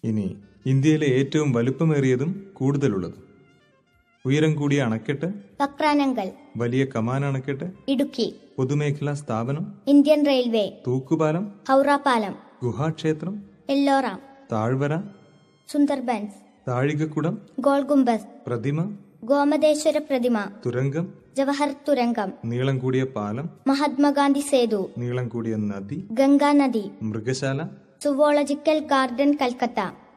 ഇനി ഇന്ത്യയിലെ ഏറ്റവും വലുപ്പമേറിയതും കൂടുതലുള്ളതും ഉയരം കൂടിയ അണക്കെട്ട് വക്രാനങ്കൽ വലിയ കമാൻ അണക്കെട്ട് ഇടുക്കി പൊതുമേഖലാ സ്ഥാപനം ഇന്ത്യൻ റെയിൽവേ തൂക്കുപാലം ഹൗറ പാലം ഗുഹാക്ഷേത്രം എല്ലോറാം താഴ്വര സുന്ദർബൻസ് താഴികക്കുടം ഗോൾ ഗുംബസ് പ്രതിമ ഗോമതേശ്വര പ്രതിമ തുരങ്കം ജവഹർ തുരങ്കം നീളം കൂടിയ പാലം മഹാത്മാഗാന്ധി സേതു നീളം കൂടിയ നദി ഗംഗാ നദി മൃഗശാല സുവോളജിക്കൽ ഗാർഡൻ കൽക്കത്ത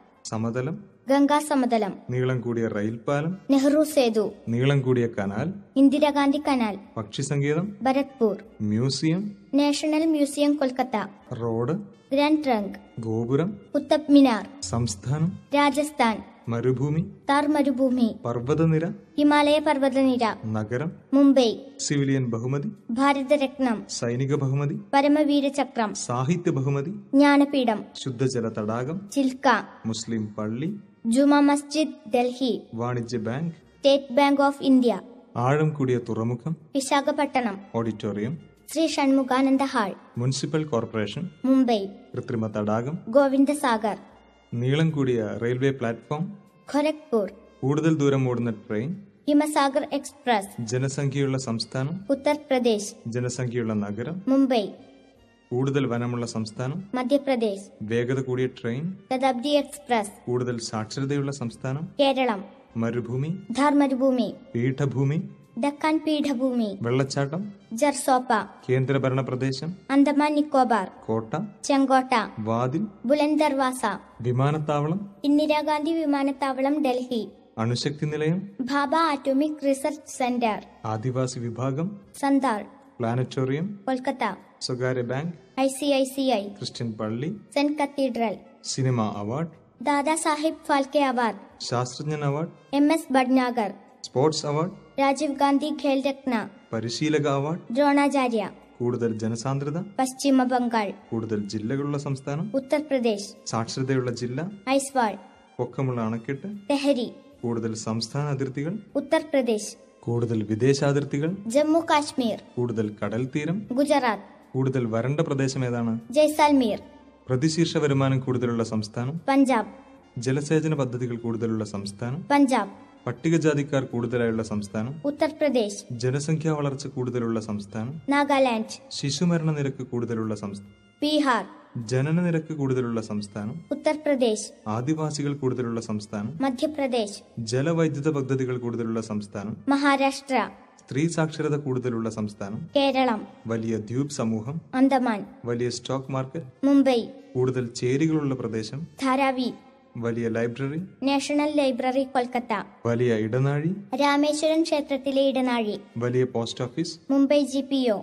സമതലം ഗംഗാ സമതലം നീളം കൂടിയ റെയിൽപാലം നെഹ്റു സേതു നീളം കൂടിയ കനാൽ ഇന്ദിരാഗാന്ധി കനാൽ പക്ഷിസങ്കേതം Bharatpur museum national museum Kolkata road grand trunk ഗോപുരം കുത്തബ് മിനാർ സംസ്ഥാനം രാജസ്ഥാൻ മരുഭൂമി താർ മരുഭൂമി പർവ്വതനിര ഹിമാലയ പർവ്വതനിര നഗരം മുംബൈ സിവിലിയൻ ബഹുമതി ഭാരതരത്നം സൈനിക ബഹുമതി പരമവീരചക്രം സാഹിത്യ ബഹുമതി ജ്ഞാനപീഠം ശുദ്ധജല തടാകം ചിൽക്ക മുസ്ലിം പള്ളി ജുമാ മസ്ജിദ് ഡൽഹി വാണിജ്യ bank state bank of India ആഴം കൂടിയ തുറമുഖം Visakhapatnam auditorium Shri Shanmukhananda hall municipal corporation Mumbai കൃത്രിമ തടാകം ഗോവിന്ദസാഗർ നീളം കൂടിയ റെയിൽവേ പ്ലാറ്റ്ഫോം ഖൊരഗ്പൂർ കൂടുതൽ ദൂരം ഓടുന്ന ട്രെയിൻ ഹിമസാഗർ എക്സ്പ്രസ് ജനസംഖ്യയുള്ള സംസ്ഥാനം ഉത്തർപ്രദേശ് ജനസംഖ്യയുള്ള നഗരം മുംബൈ കൂടുതൽ വനമുള്ള സംസ്ഥാനം മധ്യപ്രദേശ് വേഗത കൂടിയ ട്രെയിൻ ശതാബ്ദി എക്സ്പ്രസ് കൂടുതൽ സാക്ഷരതയുള്ള സംസ്ഥാനം കേരളം മരുഭൂമി ധാർ മരുഭൂമി പീഠഭൂമി ഡക്കാൻ പീഠഭൂമി വെള്ളച്ചാട്ടം ജർസോപ്പ കേന്ദ്രഭരണ പ്രദേശം അന്തമാൻ നിക്കോബാർ കോട്ട ചെങ്കോട്ട വാതിൽ ബുലന്ദ് ദർവാസ വിമാനത്താവളം ഇന്ദിരാഗാന്ധി വിമാനത്താവളം ഡൽഹി അണുശക്തി നിലയം ഭാബ ആറ്റോമിക് റിസർച്ച് സെന്റർ ആദിവാസി വിഭാഗം സന്താൾ പ്ലാനറ്റോറിയം കൊൽക്കത്ത സ്വകാര്യ bank I C I C I Christian പള്ളി saint cathedral cinema award Dada Saheb Phalke award ശാസ്ത്രജ്ഞൻ award M S Bhatnagar sports award Rajiv Gandhi Khel Ratna പരിശീലക അവാർഡ് ദ്രോണാചാര്യ കൂടുതൽ ജനസാന്ദ്രത പശ്ചിമ ബംഗാൾ കൂടുതൽ ജില്ലകളുള്ള സംസ്ഥാനം ഉത്തർപ്രദേശ് സാക്ഷരതയുള്ള ജില്ല ഐസ്വാൾ പൊക്കമുള്ള അണക്കെട്ട് തെഹരി കൂടുതൽ സംസ്ഥാന അതിർത്തികൾ ഉത്തർപ്രദേശ് കൂടുതൽ വിദേശാതിർത്തികൾ ജമ്മു കാശ്മീർ കൂടുതൽ കടൽ തീരം ഗുജറാത്ത് കൂടുതൽ വരണ്ട പ്രദേശം ഏതാണ് ജയ്സാൽമീർ പ്രതിശീർഷ വരുമാനം കൂടുതലുള്ള സംസ്ഥാനം പഞ്ചാബ് ജലസേചന പദ്ധതികൾ കൂടുതലുള്ള സംസ്ഥാനം പഞ്ചാബ് പട്ടികജാതിക്കാർ കൂടുതലായുള്ള സംസ്ഥാനം ഉത്തർപ്രദേശ് ജനസംഖ്യാ വളർച്ച കൂടുതലുള്ള സംസ്ഥാനം നാഗാലാൻഡ് ശിശുമരണ നിരക്ക് കൂടുതലുള്ള സംസ്ഥാനം ബീഹാർ ജനന നിരക്ക് കൂടുതലുള്ള സംസ്ഥാനം ഉത്തർപ്രദേശ് ആദിവാസികൾ കൂടുതലുള്ള സംസ്ഥാനം മധ്യപ്രദേശ് ജലവൈദ്യുത പദ്ധതികൾ കൂടുതലുള്ള സംസ്ഥാനം മഹാരാഷ്ട്ര സ്ത്രീ സാക്ഷരത കൂടുതലുള്ള സംസ്ഥാനം കേരളം വലിയ ദ്വീപ് സമൂഹം അന്തമാൻ വലിയ സ്റ്റോക്ക് മാർക്കറ്റ് മുംബൈ കൂടുതൽ ചേരികളുള്ള പ്രദേശം ധാരാവി വലിയ ലൈബ്രറി നാഷണൽ ലൈബ്രറി കൊൽക്കത്ത വലിയ ഇടനാഴി രാമേശ്വരം ക്ഷേത്രത്തിലെ ഇടനാഴി വലിയ post office Mumbai G P O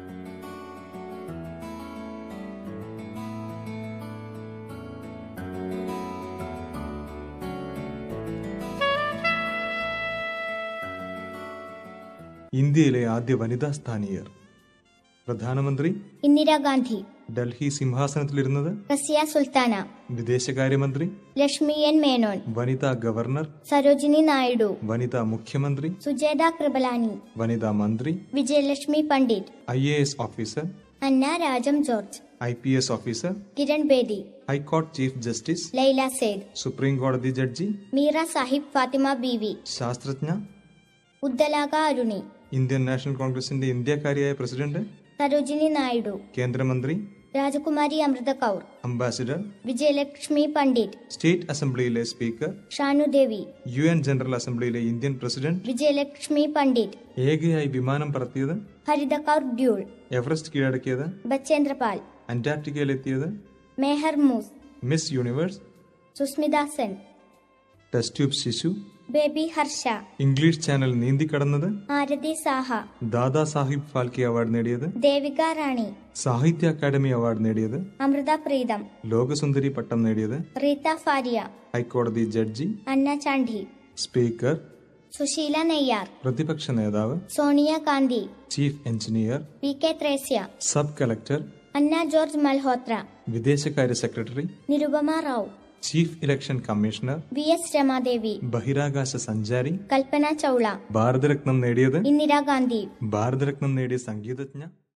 ഇന്ത്യയിലെ ആദ്യ വനിതാ സ്ഥാനീയർ പ്രധാനമന്ത്രി ഇന്ദിരാഗാന്ധി ഡൽഹി സിംഹാസനത്തിലിരുന്നത് റസിയ സുൽത്താന വിദേശകാര്യമന്ത്രി ലക്ഷ്മി എൻ മേനോൻ വനിതാ ഗവർണർ സരോജിനി നായിഡു വനിതാ മുഖ്യമന്ത്രി സുജേത കൃപലാനി വനിതാ മന്ത്രി Vijayalakshmi Pandit I A S officer Anna Rajam George I P S officer Kiran Bedi ഹൈക്കോടതി chief justice Leila Seth supreme കോടതി ജഡ്ജി മീറ സാഹിബ് ഫാത്തിമ ബീവി ശാസ്ത്രജ്ഞ ഉദ്ദലാക അരുണി ഇന്ത്യൻ നാഷണൽ കോൺഗ്രസിന്റെ ഇന്ത്യക്കാരിയായ പ്രസിഡന്റ് സരോജിനി നായിഡു കേന്ദ്രമന്ത്രി രാജകുമാരി അമൃത കൗർ അംബാസിഡർ വിജയലക്ഷ്മി പണ്ഡിറ്റ് സ്റ്റേറ്റ് അസംബ്ലിയിലെ speaker Shanno Devi U N general അസംബ്ലിയിലെ ഇന്ത്യൻ പ്രസിഡന്റ് വിജയലക്ഷ്മി പണ്ഡിറ്റ് ഏകയായി വിമാനം പറത്തിയത് ഹരിത കൗർ ഡ്യൂൾ എവറസ്റ്റ് കീഴടക്കിയത് Bachendri Pal അന്റാർട്ടിക്കയിലെത്തിയത് മേഹർ Moos miss universe Sushmita Sen test tube ശിശു ബേബി ഹർഷ ഇംഗ്ലീഷ് ചാനൽ നീന്തിക്കടന്നത് ആരതി സാഹ ദാദാ സാഹിബ് ഫാൽക്കെ അവാർഡ് നേടിയത് ദേവിക റാണി സാഹിത്യ അക്കാദമി അവാർഡ് നേടിയത് അമൃത പ്രീതം ലോകസുന്ദരി പട്ടം നേടിയത് റീത്ത ഫാരിയ ഹൈക്കോടതി ജഡ്ജി അന്ന ചാണ്ഡി സ്പീക്കർ സുശീല നെയ്യാർ പ്രതിപക്ഷ നേതാവ് Sonia Gandhi chief engineer P K Thressia sub collector Anna George Malhotra വിദേശകാര്യ secretary Nirupama Rao chief election commissioner V S Ramadevi ബഹിരാകാശ സഞ്ചാരി കൽപ്പന ചൗള ഭാരതരത്നം നേടിയത് ഇന്ദിരാഗാന്ധി ഭാരതരത്നം നേടിയ സംഗീതജ്ഞ